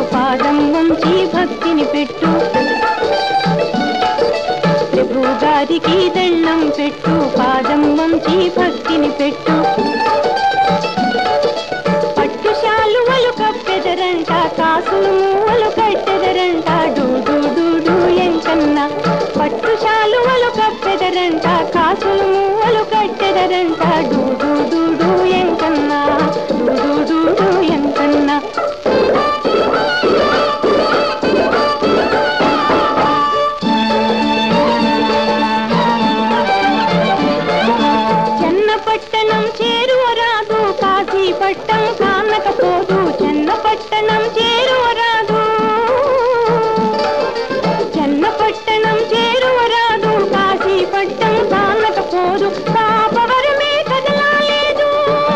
పాదం వంచి భక్తిని పెట్టు ప్రభు గారికి దండం పెట్టు పాదం వంచి భక్తిని పెట్టు పట్టు శాలువలు కప్పెదరంట కాసులు మూవలు కట్టెదరంట డూ డూ డూ డూ ఎంకన్న పట్టు శాలువలు కప్పెదరంట కాసులు మూవలు కట్టెదరంట డూ డూ డూ డూ ఎంకన్న డూ డూ డూ డూ ఎంకన్న చెన్నపట్టణం చేరువరాదు కాశీపట్టం కానకపోదు చెన్నపట్టణం చేరువరాదు చెన్నపట్టణం చేరువరాదు కాశీపట్టం కానకపోదు కాపవరమే కదలాలేదు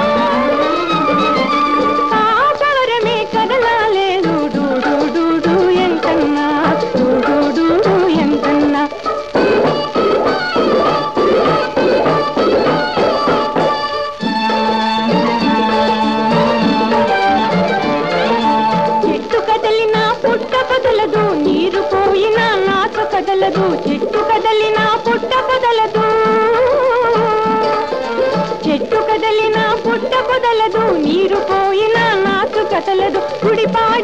కాపవరమే కదలాలేదు డూ డూ డూ డూ ఎంతన్నా డూ డూ డూ డూ ఎంతన్నా చెట్టు కదలినా పుట్ట కదలదు నీరు పోయినా నాచ కదలదు చెట్టు కదలినా పుట్ట కదలదు చెట్టు కదలినా పుట్ట కదలదు నీరు పోయినా నాచు కదలదు గుడిపాయ